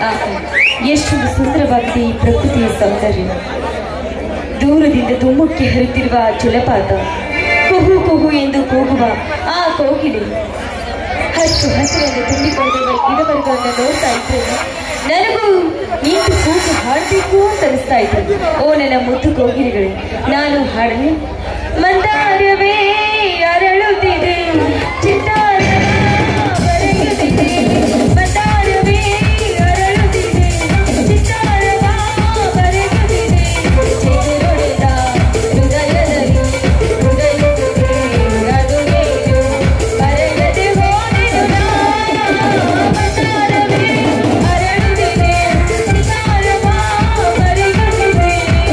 ಆಹಾ, ಎಷ್ಟು ಸುಂದರವಾಗಿದೆ ಈ ಪ್ರಕೃತಿಯ ಸೌಂದರ್ಯ ದೂರದಿಂದ ಧುಮ್ಮಕ್ಕೆ ಹರಿತಿರುವ ಜಲಪಾತ ಕುಹು ಕುಹು ಎಂದು ಕೂಗುವ ಆ ಕೋಗಿಲೆ ಹಚ್ಚು ಹಸಿರನ್ನು ತುಂಬಿಕೊಂಡಿರುವ ಗಿಡಮರಗಳನ್ನು ನೋಡ್ತಾ ಇದ್ರೆ ನನಗೂ ನಿಂತು ಕೂಗು ಹಾಡಬೇಕು ಅಂತ ಅನಿಸ್ತಾ ಇತ್ತು ಓ ನನ್ನ ಮುದ್ದು ಕೋಗಿಲೆಗಳೇ ನಾನು ಹಾಡಲಿ ಮಂದಾರವೇ ಅರಳುತ್ತಿದೆ ಚಿತ್ತಾರ ಬರೆಯುತ್ತಿದೆ ಮಂದಾರವೇ ಅರಳುತ್ತಿದೆ ಚಿತ್ತಾರವ ಬರೆಯುತ್ತಿದೆ ಚೆರೊಡೆದ ಹೃದಯದಲ್ಲಿ ಹೃದಯಕ್ಕೆ ಅದುವೇನು ಬರೆಯದೆ ಹೋದೆನು ಮಂದಾರವೇ ಅರಳುತ್ತಿದೆ ಚಿತ್ತಾರವ ಬರೆಯುತ್ತಿದೆ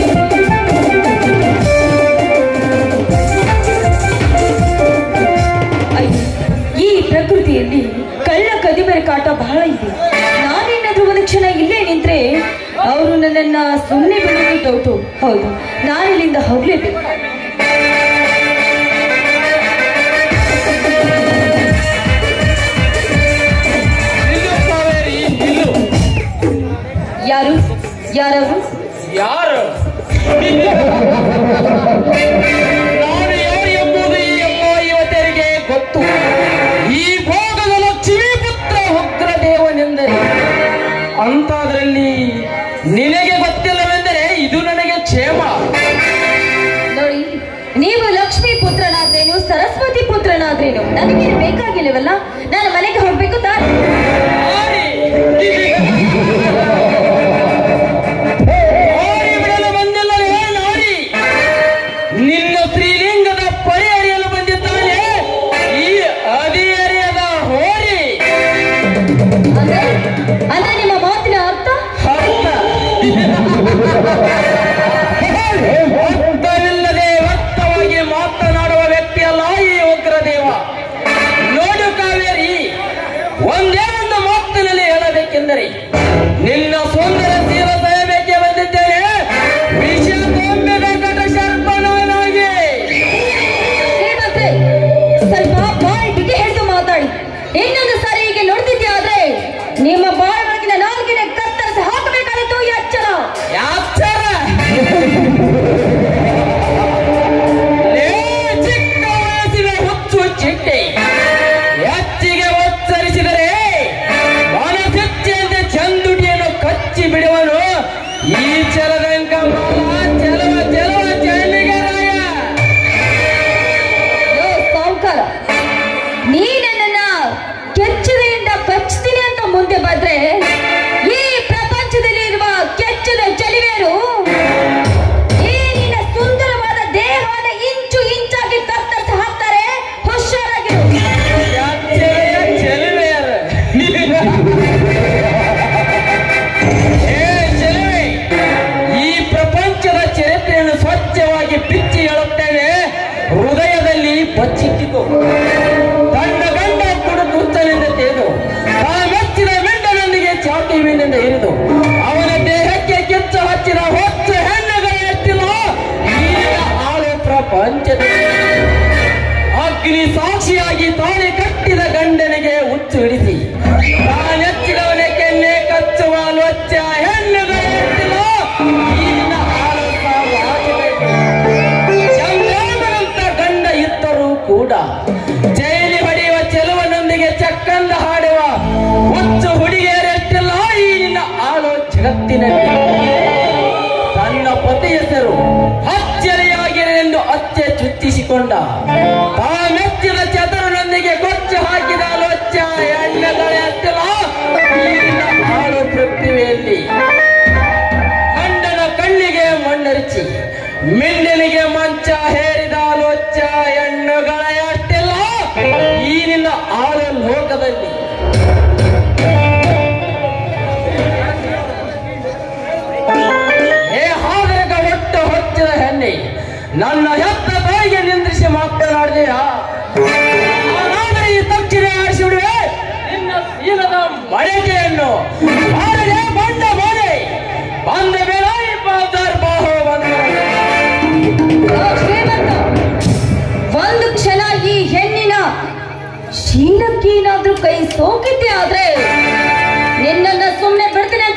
ಅಯ್ಯೋ, ಈ ಪ್ರಕೃತಿಯಲ್ಲಿ ಕಳ್ಳ ಕದಿಮರ ಕಾಟ ಬಹಳ ಇದೆ ನಾನೇನಾದ್ರೂ ಒಂದು ಕ್ಷಣ ಇಲ್ಲೇ ನಿಂತ್ರೆ ಅವರು ನನ್ನನ್ನ ಸುಮ್ಮನೆ ಬಿಡೋದು ಡೌಟು ಹೌದು ನಾನಿಲ್ಲಿಂದ ಹೋಗ್ಲೇಬೇಕು ನಿಲ್ಲು ಕಾವೇರಿ ನಿಲ್ಲು ಯಾರು ಯಾರವರು ಯಾರು ನಾನು ಯಾರು ಎಂಬುದು ಈ ಅಮ್ಮ ಯುವತಿಯರಿಗೆ ಗೊತ್ತು ಈ ಭೋಗದ ಲಕ್ಷ್ಮೀ ಪುತ್ರ ಉಗ್ರ ದೇವನೆಂದರೆ ಅಂತಾದ್ರಲ್ಲಿ ನಿನಗೆ ಗೊತ್ತಿಲ್ಲವೆಂದರೆ ಇದು ನನಗೆ ಕ್ಷೇಮ ನೋಡಿ ನೀವು ಲಕ್ಷ್ಮೀ ಪುತ್ರನಾದ್ರೇನು ಸರಸ್ವತಿ ಪುತ್ರನಾದ್ರೇನು ನನಗೇನು ಬೇಕಾಗಿಲ್ಲವಲ್ಲ ನಾನು ಮನೆಗೆ ಹೋಗ್ಬೇಕು ತಾನೆ ಆರಿ! ಆರಿ ಬಿಡಲು ಬಂದಿಲ್ಲವೇ ನಾರಿ ನಿನ್ನ ಸ್ತ್ರೀಲಿಂಗದ ಪರಿ ಅರಿಯಲು ಬಂದಿದ್ದಾನೆ ಈ ಅರಿಯದ ಹೋರಿ ಅಂದ್ರೆ ಅಂದ್ರೆ ನಿಮ್ಮ ಮಾತಿನ ಅರ್ಥ ಅರ್ಥ ಅರ್ಥವಿಲ್ಲದೆ ವ್ಯಕ್ತವಾಗಿ ಮಾತನಾಡುವ ವ್ಯಕ್ತಿಯಲ್ಲ ಈ ಉಗ್ರದೇವ ನೋಡು ಕಾವೇರಿ ಒಂದೇ ಒಂದು ಮಾತಿನಲ್ಲಿ ಹೇಳಬೇಕೆಂದರೆ ನಿನ್ನ ಸುಂದರ ತೀರ ಸಯಬೇಕೆ ಬಂದಿದ್ದೇನೆ ವಿಷಯ ಕೊಂಬೆ ವೆಂಕಟ ಶರ್ಪನಾಗಿ ಶ್ರೀಮಂತೆ ಸ್ವಲ್ಪ ಬಾಯಿ ಬಿಗಿ ಹಿಡಿದು ಮಾತಾಡಿ ಇನ್ನೊಂದು ಸಾರಿ ಹೀಗೆ ನೋಡ್ತಿದ್ದೆ ಆದ್ರೆ ನಿಮ್ಮ ಬಾಯಿ ಒಳಗಿನ ನಾಲ್ಗಿನ ಕತ್ತರಿಸಿ ಹಾಕಬೇಕಾಗಿತ್ತು ಈ ಅಚ್ಚರ ಯಾಚರ ಲೇ ಚಿಕ್ಕ ವಯಸ್ಸಿನ ಹುಚ್ಚು ಚಿಟ್ಟೆ ಹೆಚ್ಚಿಗೆ ಒತ್ತರಿಸಿದರೆ ಮನಸಿಚ್ಚೆಂದೆ ಚಂದುಟಿಯನ್ನು ಕಚ್ಚಿ ಬಿಡುವನು ಈ ಚಲದಂಕ ಚಲವ ಚಲವ ಚಂಡಿಗೆ ರಾಯ ಯೋ ಸಾವುಕಾರ ನೀ ನನ್ನನ್ನ ಕೆಚ್ಚದೆಯಿಂದ ಕಚ್ತೀನಿ ಅಂತ ಮುಂದೆ ಬಂದ್ರೆ ಈ ಪ್ರಪಂಚದಲ್ಲಿ ಇರುವ ಕೆಚ್ಚದ ಚಲಿವೇರು ಈ ನಿನ್ನ ಸುಂದರವಾದ ದೇಹವನ್ನ ಇಂಚು ಇಂಚಾಗಿ ಕತ್ತರಿಸಿ ಹಾಕ್ತಾರೆ ಹುಷಾರಾಗಿರು ಯಾಚೆಯ ಚೆಲುವೆಯರ ಏ ಚೆಲುವೆ ಈ ಪ್ರಪಂಚದ ಚರಿತ್ರೆಯನ್ನು ಸ್ವಚ್ಛವಾಗಿ ಬಿಚ್ಚಿ ಹೇಳುತ್ತೇನೆ ಹೃದಯದಲ್ಲಿ ಬಚ್ಚಿಟ್ಟಿತು ತನ್ನ ಗಂಡ ಕೂಡ ದುಷ್ಟನೆಂದ ತೇದು ಆ ಮೆಚ್ಚಿದ ಮೆಂಡನೊಂದಿಗೆ ಚಾಟಿ ಮೀನಿಂದ ಇರಿದು ಅವನ ದೇಹಕ್ಕೆ ಕಿಚ್ಚ ಹಚ್ಚಿದ ಹೊತ್ತು ಹೆಣ್ಣುಗಳ ಎಷ್ಟಿಲ್ಲ ಈಗ ಆಳು ಪ್ರಪಂಚದಲ್ಲಿ ಅಗ್ನಿ ಸಾಕ್ಷಿಯಾಗಿ ತಾಳಿ ಕಟ್ಟಿದ ಗಂಡನಿಗೆ ಹುಚ್ಚು ಹಿಡಿಸಿ ತಾನೆಚ್ಚಿದವನ ಕೆನ್ನೆ ಕಚ್ಚುವ ಲೊಚ್ಚ ಹೆಣ್ಣುಗಳ ಎತ್ತಿಲ್ಲ ಈಗಿನ ಆರೋಪ ವಾಜಪೇಯಿ. ಚಂದ್ರನಂತ ಗಂಡ ಇದ್ದರೂ ಕೂಡ ಜೈಲಿ ಹೊಡೆಯುವ ಚೆಲುವನೊಂದಿಗೆ ಚಕ್ಕಂದ ಹಾಡುವ ಹುಚ್ಚು ಹುಡುಗಿಯರೆಷ್ಟಿಲ್ಲ ಈಗಿನ ಆಲೋ ಜಗತ್ತಿನಲ್ಲಿ ತನ್ನ ಪತಿ ಹೆಸರು ಅಚ್ಚರಿಯಾಗಿದೆ ಎಂದು ಅಚ್ಚೆ ಚುಚ್ಚಿಸಿಕೊಂಡ ತಾನೆಚ್ಚಿದ ಚತುರನೊಂದಿಗೆ ಕೊಚ್ಚು ಹಾಕಿದ ಲೊಚ್ಚ ಎಣ್ಣೆಗಳ ಎತ್ತಲ ಈಗಿನ ಹಾಳು ಪೃಥ್ವಿಯಲ್ಲಿ ಗಂಡನ ಕಣ್ಣಿಗೆ ಮಣ್ಣರಿಚಿ ಮಿಂಡನಿಗೆ ಮಂಚ ಹೇರಿದ ಲೊಚ್ಚ ಹೆಣ್ಣುಗಳ ಎಷ್ಟಿಲ್ಲ ಈ ನಿನ್ನ ಆಳು ಲೋಕದಲ್ಲಿ ಏ ಹಾದರಗ ಹೊಟ್ಟು ಹೊಚ್ಚಿದ ಹೆಣ್ಣೆ ನನ್ನ ಹೆತ್ತ ತಾಯಿಗೆ ನಿಂದ್ರಿಸಿ ಮಾತನಾಡಿದೆಯಾ ಹಾಗಾದರೆ ಈ ತಕ್ಷಣ ಆಡಿಸಿ ಬಿಡುವೆ ನಿನ್ನ ಸೀಲದ ಮಳೆಗೆಯನ್ನು ಮಾಡದೆ ಬಂಡ ಮಾಡಿ ಬಂದ ಬೇಡ ಈ ಬಾದಾರ್ ಬಾಹೋ ಬಂದ ಓ ಶ್ರೀಮಂತ ಒಂದು ಕ್ಷಣ ಈ ಹೆಣ್ಣಿನ ಶೀಲಕ್ಕೇನಾದ್ರೂ ಕೈ ಸೋಕಿದ್ದೆ ಆದ್ರೆ ನಿನ್ನನ್ನ ಸುಮ್ಮನೆ ಬಿಡ್ತೀನಿ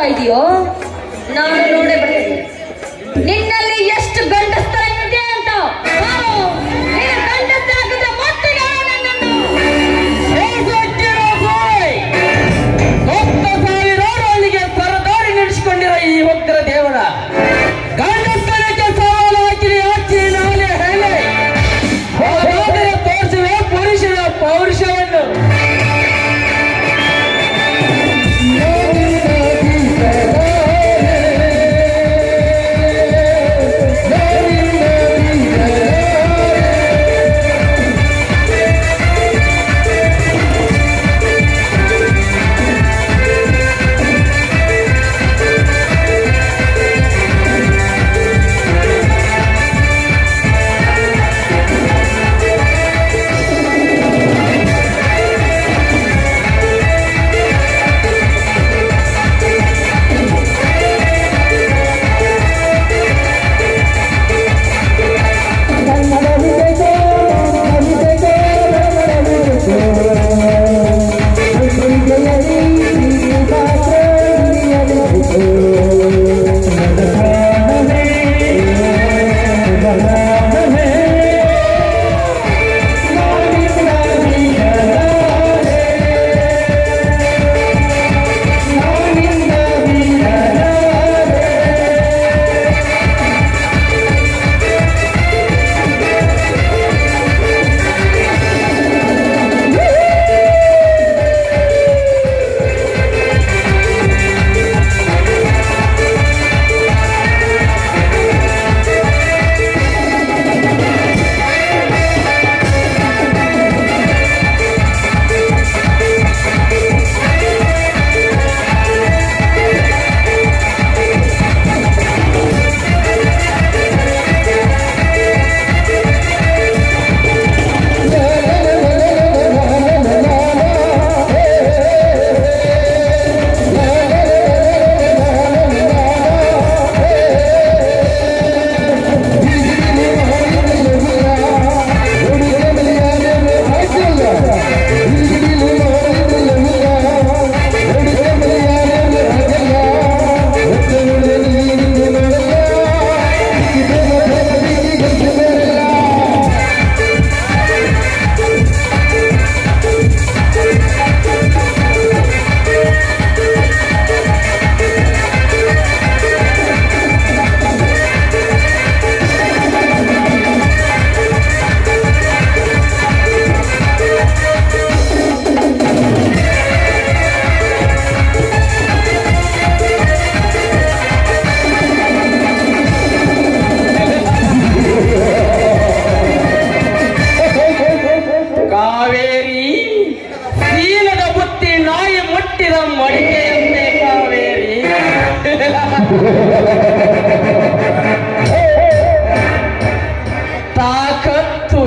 ಇದೆಯೋ ನಾನು ನೋಡೇ ಬರ್ತೀನಿ ನಿನ್ನಲ್ಲಿ ಎಷ್ಟು ಗಂಡಸ್ತರ ಇದೆ ಅಂತ ಬಾರೋ, ನೀನು ಗಂಡಸ್ತ ಆಗಿದ್ರೆ ಮೊಟ್ಟಿಗೆ ಹೇಳು ನನ್ನನ್ನು. ಸೊತ್ತ ಸಾವಿರಾರು ಅಲ್ಲಿಗೆ ಸರದಾರಿ ನಡೆಸಿಕೊಂಡಿರೋ ಈ ಉಗ್ರ ದೇವರ ಗಂಡಸ್ತನಕ್ಕೆ ಸವಾಲು ಹಾಕಿರಿ ಹಚ್ಚಿ ನಾಳೆ ಹೇಳಿ ಹಾಗಾದರೆ ತೋರಿಸುವೆ ಪುರುಷನ ಪೌರುಷವನ್ನು ಕಾವೇರಿ ಸೀಲದ ಬುತ್ತಿ ನಾಯಿ ಮುಟ್ಟಿದ ಮಡಿಕೆಯಂತೆ ಕಾವೇರಿ ತಾಕತ್ತು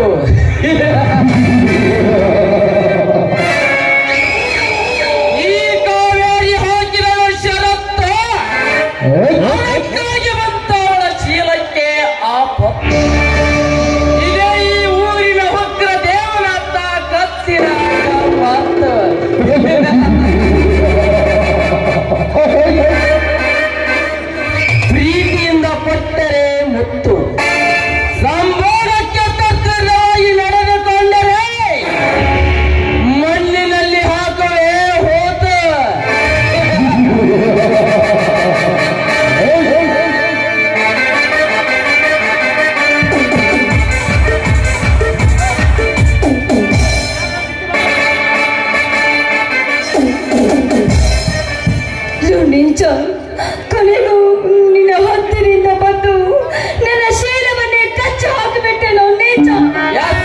ಈ ಕಾವೇರಿ ಹಾಕಿದ ಷರತ್ತು ಅದಕ್ಕಾಗಿ ಬಂತವಳ ಶೀಲಕ್ಕೆ ಆಪತ್ತು ಇದೇ ಈ ಊರಿನ ಉಗ್ರ ದೇವನ ತಾಕತ್ತಿನ ಮಾತು ಪ್ರೀತಿಯಿಂದ ಕೊಟ್ಟರೆ ಮುತ್ತು ಸಂಭೋಗಕ್ಕೆ ತಕ್ಕದಾಗಿ ನಡೆದುಕೊಂಡರೆ ಮಣ್ಣಿನಲ್ಲಿ ಹಾಕುವೆ ಹೋತ ಇದು ನಿಜ ಕೊನೆಗೂ ನಿನ್ನ ಹತ್ತಿರಿಂದ ಬಂದು ನನ್ನ ಶೀಲವನ್ನೇ ಕಚ್ಚಿ ಹಾಕಿಬಿಟ್ಟೆನೋ ನಿಜ ಯಾಕ?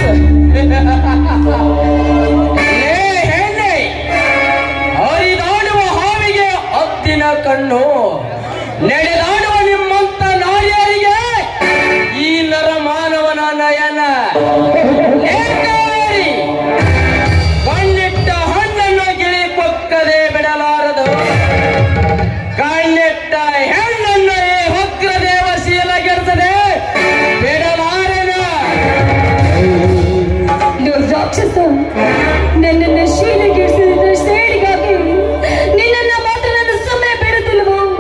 ಲೇ ಹೆಣ್ಣೆ, ಹರಿದಾಡುವ ಹಾವಿಗೆ ಹದ್ದಿನ ಕಣ್ಣು ನಡೆದಾಡುವ ನಿಮ್ಮಂತ ನಾರಿಯರಿಗೆ ಈ ನರ ಮಾನವನ ನಯನ ಲೇ ಕಾವೇರಿ, ಕಣ್ಣಿಟ್ಟ ಹಣ್ಣನ್ನು ಗಿಳಿ ಕೊಕ್ಕದೆ ಬಿಡಲಾರದು ಕಣ್ಣಿಟ್ಟ ಹೆಣ್ಣನ್ನು ಈ ಉಗ್ರ ದೇವ ಶೀಲಗೆಡಿಸದೆ ಬಿಡಲಾರನ ರಾಕ್ಷಸ ನನ್ನನ್ನು ಶೀಲಗಿಡಿಸಿದ ಸೇಡಿಗಾಗಿ ನಿನ್ನನ್ನ ಮಾತ್ರ ನನ್ನ ಸಮಯ ಬಿಡುತ್ತಿಲ್ವೋ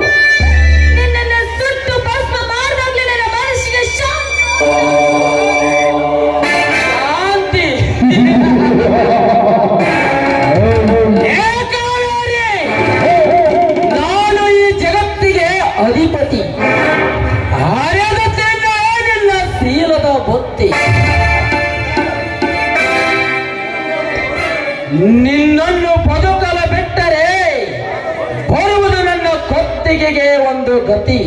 ಒಂದು ಗತಿ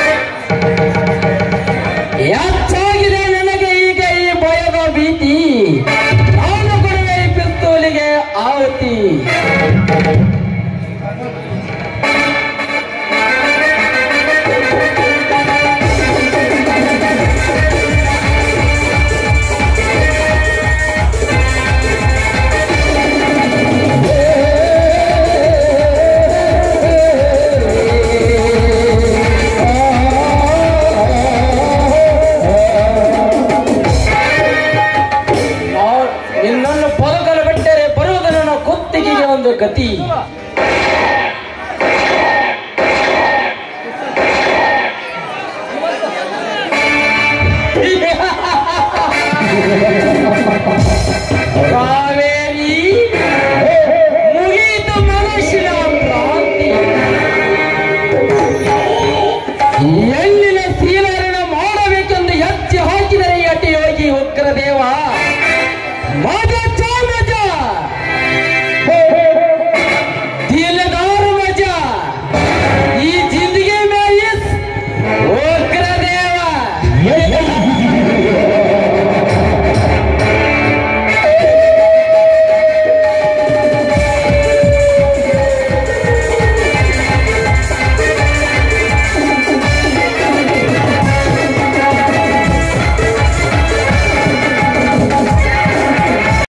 ಹೆಚ್ಚಾಗಿದೆ ನನಗೆ ಈಗ ಈ ಭಯದ ಭೀತಿ ನಾನು ಕೊಡುವೆ ಈ ಪಿಸ್ತೂಲಿಗೆ ಆವತಿ ಆ- ನಿನ್ನನ್ನು ಬದುಕಲು ಬಿಟ್ಟರೆ ಬರುವುದು ನನ್ನ ಕುತ್ತಿಗೆಗೆ ಒಂದು ಗತಿ ಕಾವೇರಿ ಮುಗಿಯಿತು ಮನುಷ್ಯನ ಕ್ರಾಂತಿ